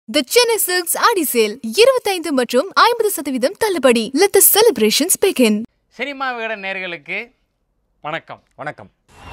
தி Chennai silks Aadi sale இருபத்தைந்து மற்றும் ஐம்பது சதவீதம் தள்ளுபடி let the celebrations begin cinema விகட நேர்களுக்கு வணக்கம் வணக்கம்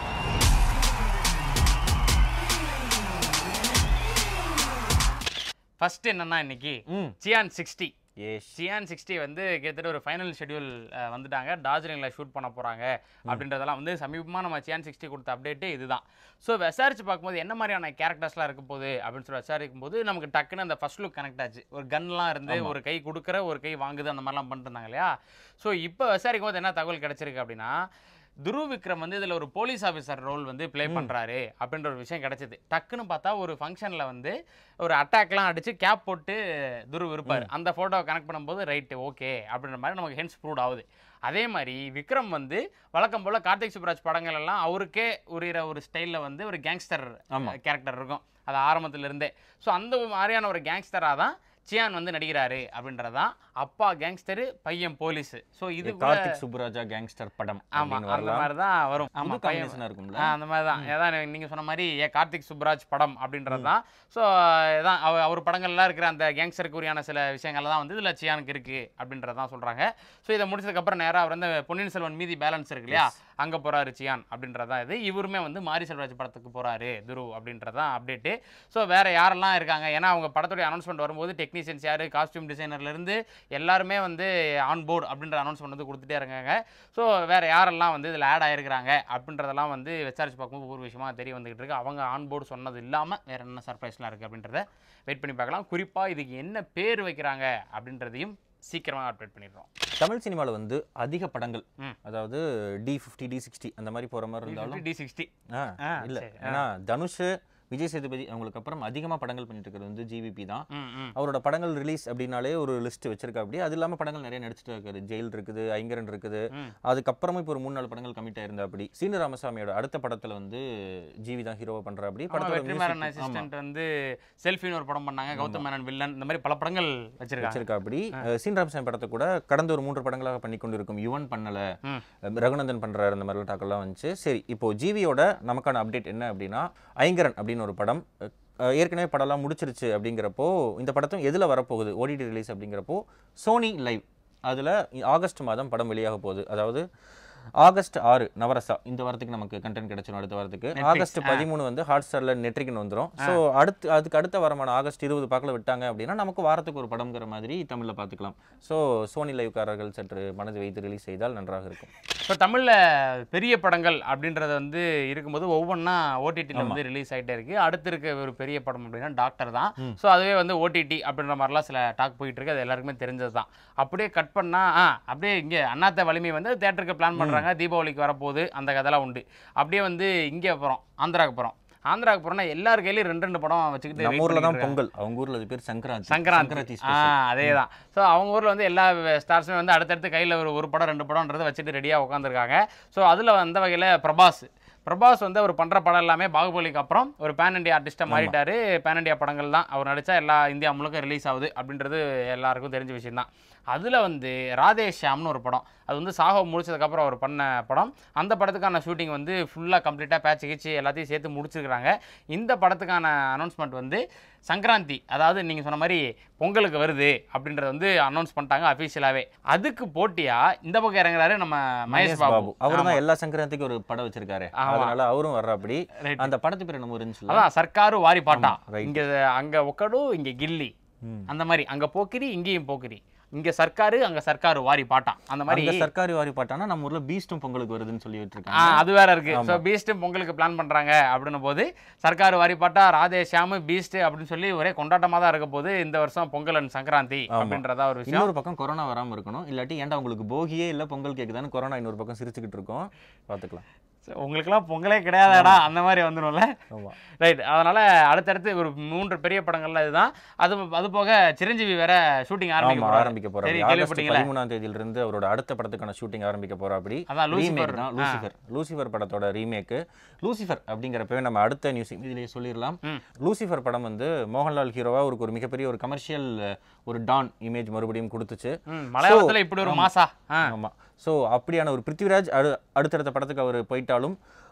ஃபர்ஸ்ட் என்னன்னா இன்னைக்கு ம் சியான் சிக்ஸ்டி ஏஷ் சியான் சிக்ஸ்டி வந்து கிட்டத்தட்ட ஒரு ஃபைனல் ஷெட்யூல் வந்துட்டாங்க டார்ஜிலிங்கில் ஷூட் பண்ண போகிறாங்க அப்படின்றதெல்லாம் வந்து சமீபமாக நம்ம சியான் சிக்ஸ்டி கொடுத்த அப்டேட்டு இதுதான் ஸோ விசாரிச்சு பார்க்கும்போது என்ன மாதிரியான கேரக்டர்ஸ்லாம் இருக்க போகுது அப்படின்னு சொல்லி விசாரிக்கும் போது நமக்கு டக்குன்னு அந்த ஃபர்ஸ்ட் லுக் கனெக்ட் ஆச்சு ஒரு கன்லாம் இருந்து ஒரு கை கொடுக்குற ஒரு கை வாங்குது அந்த மாதிரிலாம் பண்ணிட்டு இருந்தாங்க இல்லையா ஸோ இப்போ விசாரிக்கும் போது என்ன தகவல் கிடைச்சிருக்கு அப்படின்னா துருவ் விக்ரம் வந்து இதில் ஒரு போலீஸ் ஆஃபீஸர் ரோல் வந்து ப்ளே பண்ணுறாரு அப்படின்ற ஒரு விஷயம் கிடைச்சது டக்குன்னு பார்த்தா ஒரு ஃபங்க்ஷனில் வந்து ஒரு அட்டாக்லாம் அடிச்சு கேப் போட்டு துருவ் இருப்பார் அந்த ஃபோட்டோவை கனெக்ட் பண்ணும்போது ரைட்டு ஓகே அப்படின்ற மாதிரி நமக்கு ஹென்ஸ் ப்ரூவ் ஆகுது அதே மாதிரி விக்ரம் வந்து வழக்கம் போல் கார்த்திக் சுப்ராஜ் படங்கள் எல்லாம் அவருக்கே உரிகிற ஒரு ஸ்டைலில் வந்து ஒரு கேங்ஸ்டர் ஆமா. கேரக்டர் இருக்கும் அது ஆரம்பத்துல இருந்தே ஸோ அந்த மாதிரியான ஒரு கேங்ஸ்டராக தான் சியான் வந்து நடிக்கிறாரு அப்படின்றதான் அப்பா கேங்ஸ்டரு பையன் போலீஸ் ஸோ இது இது கூட- கார்த்திக் சுப்புராஜா கேங்ஸ்டர் படம் ஆமா அப்படின்னு அந்த வரலாம் மாதிரி தான் வரும் ஆமா புது பையன் காம்பினேஷனா இருக்கும்ல ஆ, அந்த மாதிரி தான் ஏதான் நீங்க சொன்ன மாதிரி ஏ கார்த்திக் சுப்ராஜ் படம் அப்படின்றது தான் ஸோ இதான் அவ- அவர் படங்கள்லாம் இருக்கிற அந்த கேங்ஸ்டருக்குரியான சில விஷயங்கள் தான் வந்து இதில் சியானுக்கு இருக்கு அப்படின்றது தான் சொல்றாங்க ஸோ இதை முடிச்சதுக்கப்புறம் நேராக அவர் வந்து பொன்னியின் செல்வன் மீதி பேலன்ஸ் இருக்கு இல்லையா அங்கே போறாரு சியான் அப்படின்றதான் இது இவருமே வந்து மாரி செல்வராஜ் படத்துக்கு போறாரு துரு அப்படின்றதான் அப்டேட்டு ஸோ வேற யாரெல்லாம் இருக்காங்க ஏன்னா அவங்க படத்துடைய அனௌன்ஸ்மெண்ட் வரும்போது டெக்னீஷியன்ஸ் யாரு காஸ்டியூம் டிசைனர்லேருந்து எல்லாருமே வந்து ஆன் போர்டு அப்படின்ற அனௌன்ஸ்மெண்ட் வந்து கொடுத்துட்டே இருக்காங்க ஸோ வேற யாரெல்லாம் வந்து இதில் ஆட் ஆயிருக்கிறாங்க அப்படின்றதெல்லாம் வந்து விசாரிச்சு பார்க்கும்போது ஒவ்வொரு விஷயமா தெரிய வந்துகிட்டு இருக்கு அவங்க ஆன் போர்டு சொன்னது இல்லாமல் வேற என்ன சர்ப்ரைஸ்லாம் இருக்குது அப்படின்றத வெயிட் பண்ணி பார்க்கலாம் குறிப்பாக இதுக்கு என்ன பேர் வைக்கிறாங்க அப்படின்றதையும் சீக்கிரமாக அப்டேட் பண்ணிடுறோம் தமிழ் சினிமாவில் வந்து அதிக படங்கள் ம். அதாவது டி ஃபிஃப்டி டி சிக்ஸ்டி அந்த மாதிரி போற மாதிரி இருந்தாலும் டி சிக்ஸ்டி ஆ, ஆ, இல்ல சரி, ஆ. ஏன்னா தனுஷ் விஜய் சேதுபதி அவங்களுக்கு அப்புறம் அதிகமா படங்கள் பண்ணிட்டு இருக்கிறது வந்து ஜிவிபி தான் ம் ம் அவரோட படங்கள் ரிலீஸ் அப்படின்னாலே ஒரு லிஸ்ட் வச்சிருக்கா அப்படி அது இல்லாம படங்கள் நிறைய நடிச்சிட்டு இருக்காரு ஜெயில் இருக்குது ஐங்கரன் இருக்குது ம். அதுக்கப்புறமா இப்போ ஒரு மூணு நாலு படங்கள் கமிட் ஆயிருந்தா அப்படி சீனு ராமசாமியோட அடுத்த படத்துல வந்து ஜிவி தான் ஹீரோவா பண்றா அப்படி ஆமா, படத்தோட வெற்றிமாறன் music- ஆமா. அசிஸ்டன்ட் வந்து செல்ஃபின்னு ஒரு படம் பண்ணாங்க கௌதம் மேனன் வில்லன் இந்த மாதிரி பல படங்கள் வச்சிருக்காங்க வச்சிருக்கா அப்படி சீன் ராமசாமி படத்தை கூட கடந்த ஒரு மூன்று படங்களாக பண்ணி கொண்டிருக்கும் யுவன் பண்ணல ம். அஹ் ரகுநந்தன் பண்றாரு அந்த மாதிரிலாம் டாக்கெல்லாம் வந்துச்சு சரி இப்போ ஜிவியோட நமக்கான அப்டேட் என்ன அப்படின்னா ஐங்கரன் அப்படின்னு ஒரு படம் அஹ் ஏற்கனவே படம்லாம் முடிச்சிருச்சு அப்படிங்கிறப்போ இந்த படத்தும் எதில் வரப்போகுது ஓடிடி ரிலீஸ் அப்படிங்கிறப்போ சோனி லைவ் அதில் ஆகஸ்ட் மாதம் படம் வெளியாக போகுது அதாவது ஆகஸ்ட் ஆறு நவரசா இந்த வாரத்துக்கு நமக்கு கண்டென்ட் கிடைச்சிடும் அடுத்த வாரத்துக்கு Netflix, ஆகஸ்ட் ஆ. பதிமூணு வந்து ஹாட் ஸ்டாரில் நெட்ரிக்னு வந்துடும் ஸோ அடுத்து அதுக்கு அடுத்த வாரமான ஆகஸ்ட் இருபது பார்க்கல விட்டாங்க அப்படின்னா நமக்கு வாரத்துக்கு ஒரு படம்ங்கிற மாதிரி தமிழில் பார்த்துக்கலாம் ஸோ சோனி லைவ்காரர்கள் சற்று மனது வைத்து ரிலீஸ் செய்தால் நன்றாக இருக்கும் இப்போ தமிழில் பெரிய படங்கள் அப்படின்றது வந்து இருக்கும்போது ஒவ்வொன்றா ஓடிடியில் வந்து ரிலீஸ் ஆகிட்டே இருக்கு அடுத்து இருக்க ஒரு பெரிய படம் அப்படின்னா டாக்டர் தான் ஸோ அதுவே வந்து ஓடிடி அப்படின்ற மாதிரிலாம் சில டாக் போயிட்டு இருக்கு அது எல்லாருக்குமே தெரிஞ்சது தான் அப்படியே கட் பண்ணா ஆ அப்படியே இங்கே அண்ணாத்த வலிமை வந்து தேட்டருக்கு பிளான் பண்ணுறாங்க தீபாவளிக்கு வரப்போகுது அந்த கதைலாம் உண்டு அப்படியே வந்து இங்கே போகிறோம் ஆந்திராவுக்கு போகிறோம் ஆந்திராவுக்கு போகிறோம்னா எல்லார் கையிலையும் ரெண்டு ரெண்டு படம் வச்சுக்கிட்டு நம்ம wait ஊரில் தான் பண்ணிட்டு இருக்காங்க. பொங்கல் அவங்க ஊரில் அது பேர் சங்கராந்தி சங்கராந்தி ஆ special. அதே தான் ஸோ அவங்க ஊரில் வந்து எல்லா ஸ்டார்ஸுமே வந்து அடுத்தடுத்து கையில் ஒரு ஒரு படம் ரெண்டு படம்ன்றதை வச்சுட்டு ரெடியாக உட்காந்துருக்காங்க ஸோ அதில் அந்த வகையில் பிரபாஸ் பிரபாஸ் வந்து அவர் பண்ணுற படம் எல்லாமே பாகுபலிக்கு அப்புறம் ஒரு பேன் இண்டியா ஆர்டிஸ்ட்டாக மாறிட்டாரு பேன் இண்டியா படங்கள் தான் அவர் நடித்தா எல்லா இந்தியா முழுக்க ரிலீஸ் ஆகுது அப்படின்றது எல்லாருக்கும் தெரிஞ்ச விஷயம் தான் அதில் வந்து ராதே ஷியாம்னு ஒரு படம் அது வந்து சாகோ முடிச்சதுக்கப்புறம் அவர் பண்ண படம் அந்த படத்துக்கான ஷூட்டிங் வந்து ஃபுல்லாக கம்ப்ளீட்டாக பேட்ச் கிச்சு எல்லாத்தையும் சேர்த்து முடிச்சிருக்கிறாங்க இந்த படத்துக்கான அனௌன்ஸ்மெண்ட் வந்து சங்கராந்தி அதாவது நீங்கள் சொன்ன மாதிரி பொங்கலுக்கு வருது அப்படின்றத வந்து அனௌன்ஸ் பண்ணிட்டாங்க அஃபீஷியலாகவே அதுக்கு போட்டியா இந்த பக்கம் இறங்குறாரு நம்ம மகேஷ் பாபு அவர் தான் எல்லா சங்கராந்திக்கும் ஒரு படம் வச்சிருக்காரு ஆமா. அதனால அவரும் வர்றாப்படி Right. அந்த படத்து பேர் என்ன இருந்துச்சு அதான் சர்க்காரு வாரி பாட்டா ஆமா, right. இங்க அங்க ஒக்கடு இங்க கில்லி ம். அந்த மாதிரி அங்க போக்கிரி இங்கேயும் போக்கிரி இங்க சர்க்காரு அங்க சர்க்காரு வாரி பாட்டான் அந்த மாதிரி அங்க சர்க்காரி வாரி பாட்டானா நம்ம ஊர்ல பீஸ்டும் பொங்கலுக்கு வருதுன்னு சொல்லிட்டு ஆ, இருக்காங்க அது வேற இருக்கு ஸோ பீஸ்ட் பொங்கலுக்கு பிளான் பண்றாங்க அப்படின்னும் போது சர்க்கார் வாரி பாட்டா ராதே ஷியாமு பீஸ்ட் அப்படின்னு சொல்லி ஒரே கொண்டாட்டமா தான் இருக்க போது இந்த வருஷம் பொங்கல் and சங்கராந்தி ஆமா. அப்படின்றதா ஒரு விஷயம் இன்னொரு பக்கம் கொரோனா வராம இருக்கணும் இல்லாட்டி ஏன்டா உங்களுக்கு போகியே இல்ல பொங்கல் கேக்குதான்னு கொரோனா இன்னொரு பக்கம் சிரிச்சுக்கிட்டு இருக்கோம் பாத்துக்கலாம் So, உங்களுக்கெல்லாம் பொங்கலே கிடையாதாடா அந்த மாதிரி வந்துடும்ல ஆமா ரைட் அதனால அடுத்தடுத்து ஒரு மூன்று பெரிய படங்கள்ல இதுதான் அது அது போக சிரஞ்சீவி வேற ஷூட்டிங் ஆரம்பிக்க ஆமா போறாரு. ஆரம்பிக்க போறாரு சரி ஆகஸ்ட் கேள்விப்பட்டீங்களா பதிமூணாம் தேதியில இருந்து அவரோட அடுத்த படத்துக்கான ஷூட்டிங் ஆரம்பிக்க போறா அப்படி அதான் லூசிஃபர் ரீமேக் தான் லூசிஃபர் லூசிஃபர் படத்தோட ரீமேக் லூசிஃபர் அப்படிங்கிறப்பவே நம்ம அடுத்த நியூஸ் இதுலயே சொல்லிடலாம் ம். லூசிஃபர் படம் வந்து மோகன்லால் ஹீரோவா ஒரு ஒரு மிகப்பெரிய ஒரு கமர்ஷியல் ஒரு டான் இமேஜ் மறுபடியும் கொடுத்துச்சு ம், மலையாளத்துல இப்படி ஒரு மாசா ஆ ஆமா ஸோ அப்படியான ஒரு பிருத்திவிராஜ் அடு அடுத்தடுத்த படத்துக்கு அவர் போயிட்டாலும்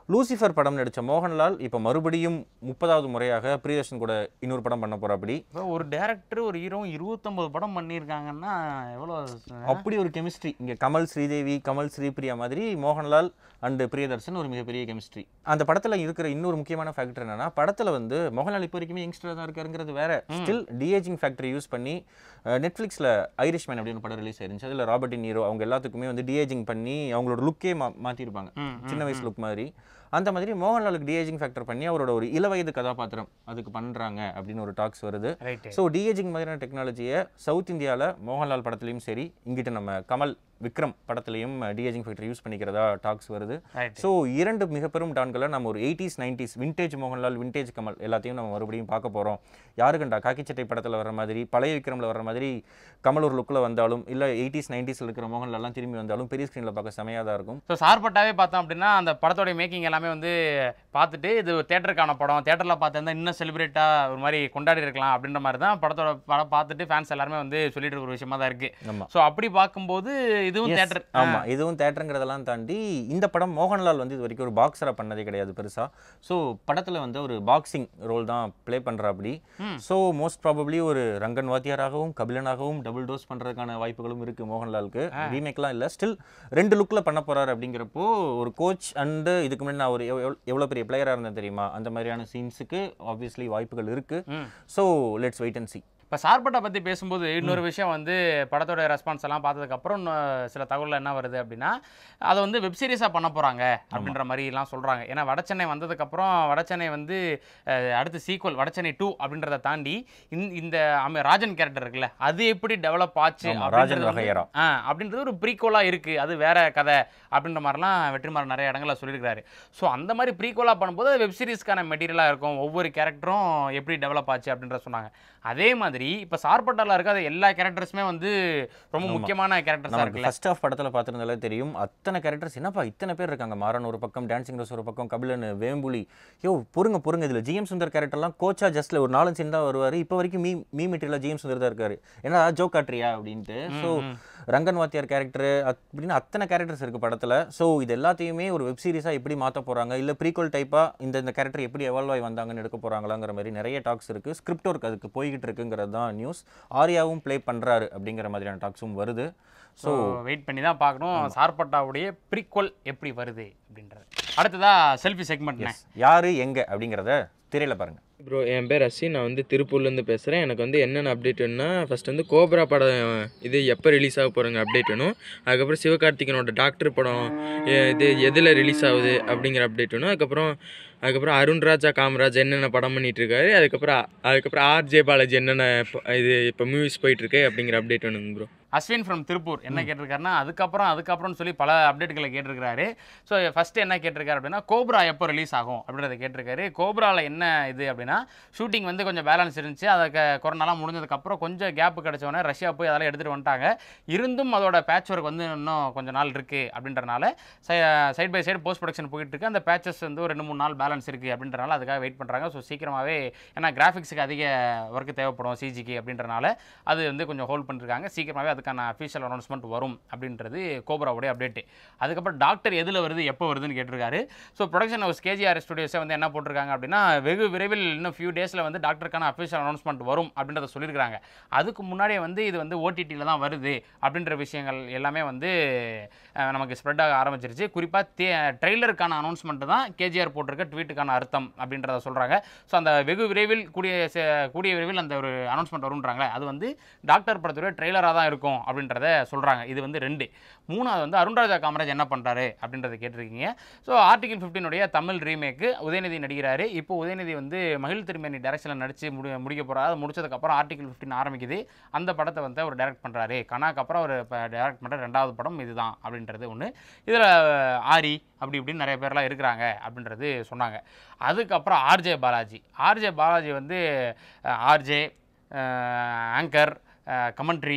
லூசிஃபர் படம் நடித்த மோகன்லால் இப்போ மறுபடியும் முப்பதாவது முறையாக பிரியதர்ஷன் கூட இன்னொரு படம் பண்ண போறாப்படி இப்போ ஒரு டேரக்டர் ஒரு ஹீரோவும் இருபத்தொம்பது படம் பண்ணியிருக்காங்கன்னா எவ்வளோ அப்படி ஒரு கெமிஸ்ட்ரி இங்கே கமல் ஸ்ரீதேவி கமல் ஸ்ரீபிரியா மாதிரி மோகன்லால் அண்டு பிரியதர்ஷன் ஒரு மிகப்பெரிய கெமிஸ்ட்ரி அந்த படத்தில் இருக்கிற இன்னொரு முக்கியமான ஃபேக்டர் என்னன்னா படத்தில் வந்து மோகன்லால் இப்போ வரைக்குமே யங்ஸ்டர் தான் இருக்காருங்கிறது வேற ஸ்டில் டிஏஜிங் ஃபேக்டரி யூஸ் பண்ணி நெட்ஃப்ளிக்ஸில் ஐரிஷ்மேன் அப்படின்னு படம் ரிலீஸ் ஆயிருந்துச்சு அதில் ராபர்ட் நீரோ அவங்க எல்லாத்துக்குமே வந்து டிஏஜிங் பண்ணி அவங்களோட லுக்கே மா மாற்றிருப்பாங்க சின்ன வயசு லுக் மாதிரி அந்த மாதிரி மோகன்லாலுக்கு டிஏஜிங் ஃபேக்டர் பண்ணி அவரோட ஒரு இளவயது கதாபாத்திரம் அதுக்கு பண்ணுறாங்க அப்படின்னு ஒரு டாக்ஸ் வருது ரைட்டு ஸோ டிஏஜிங் மாதிரியான டெக்னாலஜியை சவுத் இந்தியாவில் மோகன்லால் படத்துலையும் சரி இங்கிட்ட நம்ம கமல் விக்ரம் படத்துலையும் டிஏஜிங் ஃபேக்டர் யூஸ் பண்ணிக்கிறதா டாக்ஸ் வருது ரைட் ஸோ இரண்டு மிக பெரும் டான்களை நம்ம ஒரு eighties nineties vintage Mohanlal vintage Kamal எல்லாத்தையும் நம்ம மறுபடியும் பார்க்க போகிறோம் யாருக்கண்டா காக்கிச்சட்டை படத்தில் வர மாதிரி பழைய விக்ரமில் வர மாதிரி கமல் ஒரு லுக்கில் வந்தாலும் இல்லை எயிட்டிஸ் நைன்டிஸில் இருக்கிற மோகன்லால்லாம் திரும்பி வந்தாலும் பெரிய ஸ்க்ரீனில் பார்க்க செமையாக தான் இருக்கும் ஸோ சார்பட்டாவே பார்த்தோம் அப்படின்னா அந்த படத்தோட மேக்கிங் எல்லாமே வந்து பார்த்துட்டு இது தேட்டருக்கான படம் தேட்டரில் பார்த்திருந்தா இன்னும் செலிப்ரேட்டாக ஒரு மாதிரி கொண்டாடி இருக்கலாம் அப்படின்ற மாதிரி தான் படத்தோட படம் பார்த்துட்டு ஃபேன்ஸ் எல்லாருமே வந்து சொல்லிட்டு இருக்கிற ஒரு விஷயமா தான் இருக்குது ஆமாம் ஸோ அப்படி பார்க்கும்போது இதுவும் தேட்டர் ஆமா இதுவும் தேட்டருங்கிறதெல்லாம் தாண்டி இந்த படம் மோகன்லால் வந்து இது வரைக்கும் ஒரு பாக்ஸரா பண்ணதே கிடையாது பெருசா ஸோ படத்துல வந்து ஒரு பாக்ஸிங் ரோல் தான் ப்ளே பண்றாப்படி ஸோ மோஸ்ட் ப்ராபப்ளி ஒரு ரங்கன் வாத்தியாராகவும் கபிலனாகவும் டபுள் டோஸ் பண்றதுக்கான வாய்ப்புகளும் இருக்கு மோகன்லாலுக்கு ரீமேக்லாம் இல்ல ஸ்டில் ரெண்டு லுக்ல பண்ண போறாரு அப்படிங்கிறப்போ ஒரு கோச் அண்டு இதுக்கு முன்னாடி நான் ஒரு எவ்- எவ்- எவ்வளவு பெரிய பிளேயரா இருந்தேன் தெரியுமா அந்த மாதிரியான சீன்ஸுக்கு ஆப்வியஸ்லி வாய்ப்புகள் இருக்கு ம். So let's wait and see இப்போ சார்பட்டா பற்றி பேசும்போது இன்னொரு விஷயம் வந்து படத்தோட ரெஸ்பான்ஸ் எல்லாம் பார்த்ததுக்கப்புறம் இன்னும் சில தகவல் என்ன வருது அப்படின்னா அதை வந்து வெப் சீரிஸாக பண்ண போகிறாங்க அப்படின்ற மாதிரிலாம் சொல்கிறாங்க ஏன்னா வடச்சென்னை வந்ததுக்கப்புறம் வடச்சென்னை வந்து அஹ், அடுத்து சீக்வல் வடச்சென்னை டூ அப்படின்றத தாண்டி இந்த- இந்த அம- ராஜன் கேரக்டர் இருக்குல்ல அது எப்படி டெவலப் ஆச்சு ஆமா, அப்படின்றது ராஜன் வந்து- வகையறா. ஆ அப்படின்றது ஒரு ப்ரீகோலாக இருக்குது அது வேற கதை அப்படின்ற மாதிரிலாம் வெற்றிமாறன் நிறைய இடங்கள்ல சொல்லியிருக்காரு ஸோ அந்த மாதிரி ப்ரீகோலாக பண்ணும்போது அது வெப் சீரிஸ்க்கான மெட்டீரியலாக இருக்கும் ஒவ்வொரு கேரக்டரும் எப்படி டெவலப் ஆச்சு அப்படின்ற சொன்னாங்க அதே மாதிரி இப்போ சார்பட்டால இருக்காத எல்லா கேரக்டர்ஸுமே வந்து ரொம்ப முக்கியமான கேரக்டர்ஸாக நமக்கு இருக்குல்ல ஃபர்ஸ்ட் ஆஃப் படத்தில் பார்த்துருந்தாலே தெரியும் அத்தனை கேரக்டர்ஸ் என்னப்பா இத்தனை பேர் இருக்காங்க மாறன் ஒரு பக்கம் டான்சிங் ரோஸ் ஒரு பக்கம் கபிலன் வேம்புலி யோ பொறுங்க பொறுங்க இதில் ஜிஎம் சுந்தர் கேரக்டர்லாம் கோச்சா ஜஸ்ட்ல ஒரு நாலு சீன் தான் வருவார் இப்போ வரைக்கும் மீ மீ மெட்டீரியலாக ஜிஎம் சுந்தர் தான் இருக்காரு ஏன்னா ஜோக் காட்டுறியா அப்படின்ட்டு ஸோ ரங்கன் வாத்தியார் கேரக்டர் அப்படின்னு அத்தனை கேரக்டர்ஸ் இருக்குது படத்தில் ஸோ இது எல்லாத்தையுமே ஒரு வெப் சீரிஸாக எப்படி மாற்ற போகிறாங்க இல்லை ப்ரீக்வல் டைப்பாக இந்த இந்த கேரக்டர் எப்படி எவால்வ் ஆகி வந்தாங்கன்னு எடுக்க போகிறாங்களாங்கிற மாதிரி நிறைய டாக்ஸ் இருக்குது ஸ்கிரிப்ட் ஒர்க் அதுக்கு போய்கிட்டு இருக்குங்கிறது தான் நியூஸ் ஆர்யாவும் ப்ளே பண்ணுறாரு அப்படிங்கிற மாதிரியான டாக்ஸும் வருது ஸோ வெயிட் பண்ணி தான் பார்க்கணும் சார்பட்டாவுடைய ப்ரீக்வல் எப்படி வருது அப்படின்றது அடுத்ததா செல்ஃபி செக்மெண்ட்னே யாரு எங்க அப்படிங்கிறத திரையில பாருங்க ப்ரோ என் பேர் அஸ்ஸி நான் வந்து திருப்பூர்லேருந்து பேசுகிறேன் எனக்கு வந்து என்னென்ன அப்டேட் வேணும்னா ஃபஸ்ட் வந்து கோப்ரா படம் இது எப்போ ரிலீஸ் ஆக போகிறங்க அப்டேட் வேணும் அதுக்கப்புறம் சிவகார்த்திகனோட டாக்டர் படம் எ- இது எதில் ரிலீஸ் ஆகுது அப்படிங்கிற அப்டேட் வேணும் அதுக்கப்புறம் அதுக்கப்புறம் அருண் ராஜா காமராஜ் என்னென்ன படம் பண்ணிட்டு இருக்காரு அதுக்கப்புறம் அதுக்கப்புறம் ஆர்ஜே பாலாஜி என்னென்ன ப- இது இப்போ மூவிஸ் போயிட்டுருக்கு அப்படிங்கிற அப்டேட் வேணுங்க ப்ரோ அஸ்வின் ஃப்ரம் திருப்பூர் என்ன கேட்டிருக்காருன்னா அதுக்கப்புறம் அதுக்கப்புறம்னு சொல்லி பல அப்டேட்டுகளை கேட்டிருக்காரு ஸோ ஃபர்ஸ்ட் என்ன கேட்டிருக்காரு அப்படின்னா கோப்ரா எப்போ ரிலீஸ் ஆகும் அப்படின்றத கேட்டிருக்காரு கோப்ராவில் என்ன இது அப்படின்னா ஷூட்டிங் வந்து கொஞ்சம் பேலன்ஸ் இருந்துச்சு அதை க- கொரோனாலாம் முடிஞ்சதுக்கப்புறம் கொஞ்சம் கேப் உடனே ரஷ்யா போய் அதெல்லாம் எடுத்துகிட்டு வந்துட்டாங்க இருந்தும் அதோட பேட்ச் ஒர்க் வந்து இன்னும் கொஞ்சம் நாள் இருக்குது அப்படின்றனால side by side post production போயிட்டு இருக்கு அந்த பேச்சஸ் வந்து ஒரு ரெண்டு மூணு நாள் பேலன்ஸ் இருக்குது அப்படின்றனால அதுக்காக வெயிட் பண்ணுறாங்க ஸோ சீக்கிரமாகவே ஏன்னா கிராஃபிக்ஸுக்கு அதிக ஒர்க்கு தேவைப்படும் சிஜிக்கு அப்படின்றனால அது வந்து கொஞ்சம் ஹோல்ட் பண்ணிருக்காங்க சீக்கிரமாகவே அதுக்கான அஃபிஷியல் அனௌன்ஸ்மெண்ட் வரும் அப்படின்றது கோப்ராவுடைய அப்டேட் அதுக்கப்புறம் டாக்டர் எதில் வருது எப்போ வருதுன்னு கேட்டிருக்காரு ஸோ ப்ரொடக்ஷன் ஹவுஸ் கேஜிஆர் ஸ்டுடியோஸை வந்து என்ன போட்டிருக்காங்க அப்படின்னா வெகு விரைவில் இன்னும் ஃபியூ டேஸில் வந்து டாக்டருக்கான அஃபிஷியல் அனௌன்ஸ்மெண்ட் வரும் அப்படின்றத சொல்லியிருக்காங்க அதுக்கு முன்னாடியே வந்து இது வந்து ஓடிடியில் தான் வருது அப்படின்ற விஷயங்கள் எல்லாமே வந்து அஹ், நமக்கு ஸ்ப்ரெட் ஆக ஆரம்பிச்சிருச்சு குறிப்பாக தே ட்ரெய்லருக்கான அனௌன்ஸ்மெண்ட் தான் கேஜிஆர் போட்டிருக்க ட்வீட்டுக்கான அர்த்தம் அப்படின்றத சொல்கிறாங்க ஸோ அந்த வெகு விரைவில் கூடிய ச- கூடிய விரைவில் அந்த ஒரு அனௌன்ஸ்மெண்ட் வரும்ன்றாங்களே அது வந்து டாக்டர் படத்துடைய ட்ரெய்லராக தான் இருக்கும் அப்படின்றத சொல்கிறாங்க இது வந்து ரெண்டு மூணாவது வந்து அருண்ராஜா காமராஜ் என்ன பண்ணுறாரு அப்படின்றத கேட்டிருக்கீங்க ஸோ ஆர்டிகல் ஃபிஃப்டினுடைய தமிழ் ரீமேக்கு உதயநிதி நடிக்கிறாரு இப்போ உதயநிதி வந்து மகிழ் திருமேனி டைரக்ஷனில் நடித்து முடி முடிக்க போகிறார் அது முடிச்சதுக்கப்புறம் ஆர்டிகல் ஃபிஃப்டின் ஆரம்பிக்குது அந்த படத்தை வந்து அவர் டைரக்ட் பண்ணுறாரு கனாக்கு அப்புறம் அவர் இப்போ டைரக்ட் பண்ணுற ரெண்டாவது படம் இதுதான் அப்படின்றது ஒன்று இதில் ஆரி அப்படி இப்படின்னு நிறைய பேர்லாம் இருக்கிறாங்க அப்படின்றது சொன்னாங்க அதுக்கப்புறம் ஆர்ஜே பாலாஜி ஆர்ஜே பாலாஜி வந்து ஆர்ஜே ஆங்கர் கமெண்ட்ரி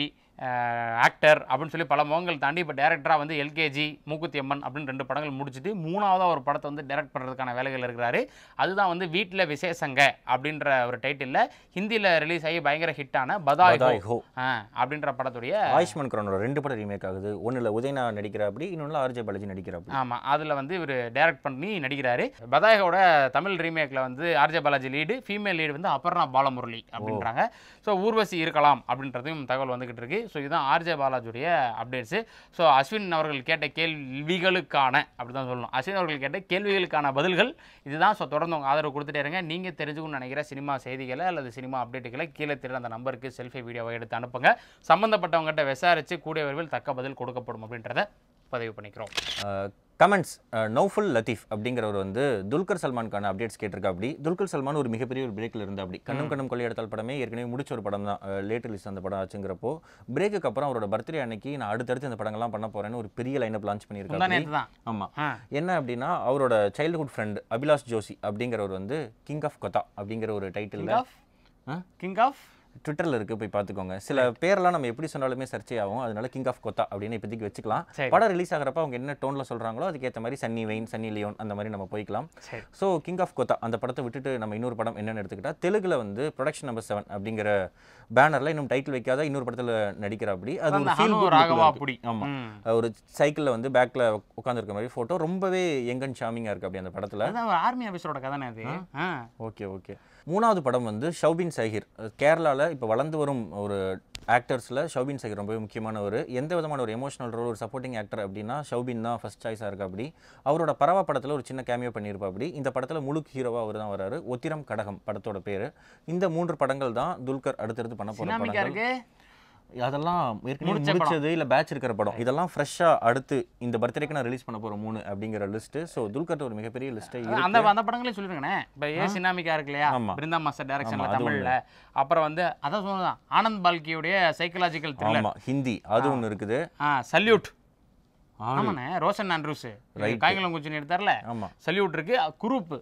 ஆக்டர் அப்படின்னு சொல்லி பல முகங்கள் தாண்டி இப்போ டேரக்டராக வந்து எல்கேஜி மூக்குத்தி அம்மன் அப்படின்னு ரெண்டு படங்கள் முடிச்சுட்டு மூணாவதாக ஒரு படத்தை வந்து டைரக்ட் பண்ணுறதுக்கான வேலைகள் இருக்கிறாரு அதுதான் வந்து வீட்டில் விசேஷங்க அப்படின்ற ஒரு டைட்டிலில் ஹிந்தியில் ரிலீஸ் ஆகி பயங்கர ஹிட்டான பதாய் பதாய் ஹோ ஹோ ஆ, அப்படின்ற படத்துடைய ஆயுஷ்மான் குரானோட ரெண்டு படம் ரீமேக் ஆகுது ஒண்ணுல உதயனா நடிக்கிறாப்படி இன்னொன்னுல ஆர்ஜே பாலாஜி நடிக்கிறாப்படி ஆமாம் அதில் வந்து இவர் டைரக்ட் பண்ணி நடிக்கிறாரு பதாயகோட தமிழ் ரீமேக்கில் வந்து R J Balaji lead female lead வந்து அபர்ணா பாலமுரளி அப்படின்றாங்க ஸோ ஊர்வசி இருக்கலாம் அப்படின்றதையும் தகவல் வந்துகிட்டு இருக்கு ஸோ இதுதான் ஆர்ஜே பாலாஜியுடைய அப்டேட்ஸு ஸோ அஸ்வின் அவர்கள் கேட்ட கேள்விகளுக்கான அப்படி தான் சொல்லணும் அஸ்வின் அவர்கள் கேட்ட கேள்விகளுக்கான பதில்கள் இதுதான் ஸோ தொடர்ந்து உங்கள் ஆதரவு கொடுத்துட்டே இருங்க நீங்கள் தெரிஞ்சுக்கணும்னு நினைக்கிற சினிமா செய்திகளை அல்லது சினிமா அப்டேட்டுகளை கீழே தெரியுற அந்த நம்பருக்கு செல்ஃபி வீடியோவை எடுத்து அனுப்புங்க சம்மந்தப்பட்டவங்ககிட்ட விசாரித்து கூடிய விரைவில் தக்க பதில் கொடுக்கப்படும் அப்படின்றத பதிவு பண்ணிக்கிறோம் கமெண்ட்ஸ் நௌஃபுல் லத்தீஃப் அப்படிங்கிறவர் வந்து துல்கர் சல்மானுக்கான அப்டேட்ஸ் கேட்டிருக்கா அப்படி துல்கர் சல்மான் ஒரு மிகப்பெரிய ஒரு பிரேக்கில் இருந்தா அப்படி கண்ணும் கண்ணும் கொள்ளையெடுத்தால் படமே ஏற்கனவே முடிச்ச ஒரு படம் தான் லேட் ரிலீஸ் அந்த படம் ஆச்சுங்கிறப்போ பிரேக்குக்கு அப்புறம் அவரோட பர்த்டே அன்னைக்கு நான் அடுத்தடுத்து இந்த படங்கள்லாம் பண்ண போறேன்னு ஒரு பெரிய லைனப் லான்ச் முந்தா பண்ணியிருக்காரு நேற்று தான் ஆமா ஆ என்ன அப்படின்னா அவரோட சைல்ட்ஹுட் ஃப்ரெண்ட் அபிலாஷ் ஜோஷி அப்படிங்கிறவர் வந்து கிங் ஆஃப் கொத்தா அப்படிங்கிற ஒரு king title of king of ட்விட்டரில் இருக்கு போய் பார்த்துக்கோங்க சில பேர்லாம் நம்ம எப்படி சொன்னாலுமே சர்ச்சை ஆகும் அதனால கிங் ஆஃப் கொத்தா அப்படின்னு இப்போதைக்கு வச்சுக்கலாம் சரி. படம் ரிலீஸ் ஆகிறப்ப அவங்க என்ன டோனில் சொல்கிறாங்களோ அதுக்கேற்ற மாதிரி சன்னி வெயின் சன்னி லியோன் அந்த மாதிரி நம்ம போய்க்கலாம் சரி ஸோ கிங் ஆஃப் கொத்தா அந்த படத்தை விட்டுட்டு நம்ம இன்னொரு படம் என்னன்னு எடுத்துக்கிட்டா தெலுங்குல வந்து ப்ரொடக்ஷன் நம்பர் செவன் அப்படிங்கிற பேனரில் இன்னும் டைட்டில் வைக்காத இன்னொரு படத்தில் நடிக்கிற அப்படி அது அந்த ஒரு feel ஹனு good ராகவா look-ல இருக்கு. புடி ஆமா ம். ஒரு சைக்கிளில் வந்து பேக்கில் உட்காந்துருக்க மாதிரி ஃபோட்டோ ரொம்பவே யங் அண்ட் ஷாமிங்காக இருக்குது அப்படி அந்த படத்தில் அதான் ஒரு ஆர்மி ஆஃபீஸரோட கதானே அது ஆ ஓகே ஓகே மூணாவது படம் வந்து ஷௌபின் சஹிர் கேரளாவில் இப்போ வளர்ந்து வரும் ஒரு ஆக்டர்ஸில் ஷௌபின் சஹிர் ரொம்பவே முக்கியமான ஒரு எந்த விதமான ஒரு எமோஷனல் ரோல் ஒரு சப்போர்ட்டிங் ஆக்டர் அப்படின்னா ஷௌபின் தான் ஃபர்ஸ்ட் சாய்ஸாக இருக்கு அப்படி அவரோட பரவா படத்தில் ஒரு சின்ன கேமியோ பண்ணியிருப்பா அப்படி இந்த படத்தில் முழு ஹீரோவாக அவர் தான் வராரு ஒத்திரம் கடகம் படத்தோட பேர் இந்த மூன்று படங்கள் தான் துல்கர் அடுத்தடுத்து பண்ண போகிற சினாமிக்கா படங்கள் இருக்கு அதெல்லாம் ஏற்கனவே முடிச்ச படம். முடிச்சது இல்லை பேட்ச் இருக்கிற படம் இதெல்லாம் ஃப்ரெஷ்ஷாக அடுத்து இந்த பர்த்டேக்கு நான் ரிலீஸ் பண்ண போகிற மூணு அப்படிங்கிற லிஸ்ட்டு ஸோ துல்கர்ட்ட ஒரு மிகப்பெரிய லிஸ்ட்டை அந்த அந்த படங்களே சொல்லிருங்கண்ணே இப்போ ஏ சினாமிக்கா இருக்கு இல்லையா ஆமா. பிருந்தா மாஸ்டர் டைரக்ஷன்ல ஆமா, அது தமிழ்ல அப்புறம் வந்து அதான் சொன்னதான் ஆனந்த் பால்கியுடைய சைக்கலாஜிக்கல் த்ரில்லர் ஆமாம் ஹிந்தி அது ஒன்று இருக்குது ஆ சல்யூட் ஆளு. ஆமாண்ணே ரோஷன் ஆண்ட்ரூஸ் Right. காய்கலம் குச்சின் எடுத்தார்ல ஆமாம் சல்யூட் இருக்கு குரூப்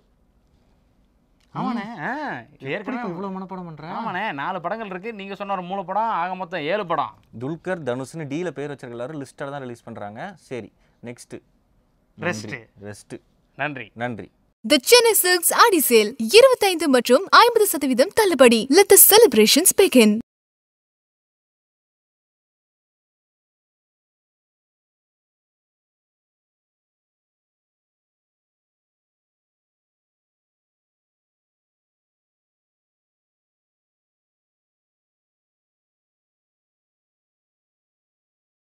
ஆமாண்ணே ஆ, ஏற்கனவே இவ்வளோ மனப்படம் பண்ணுறேன் ஆமாண்ணே நாலு படங்கள் இருக்கு நீங்க சொன்ன ஒரு மூணு படம் ஆக மொத்தம் ஏழு படம் துல்கர் தனுஷ்னு டீல பேர் வச்சிருக்க எல்லாரும் லிஸ்ட்டில் தான் ரிலீஸ் பண்ணுறாங்க சரி நெக்ஸ்ட் Rest. ரெஸ்ட் நன்றி நன்றி The Chennai Silks Adi Sale இருபத்தைந்து மற்றும் ஐம்பது சதவீதம் தள்ளுபடி Let the celebrations begin.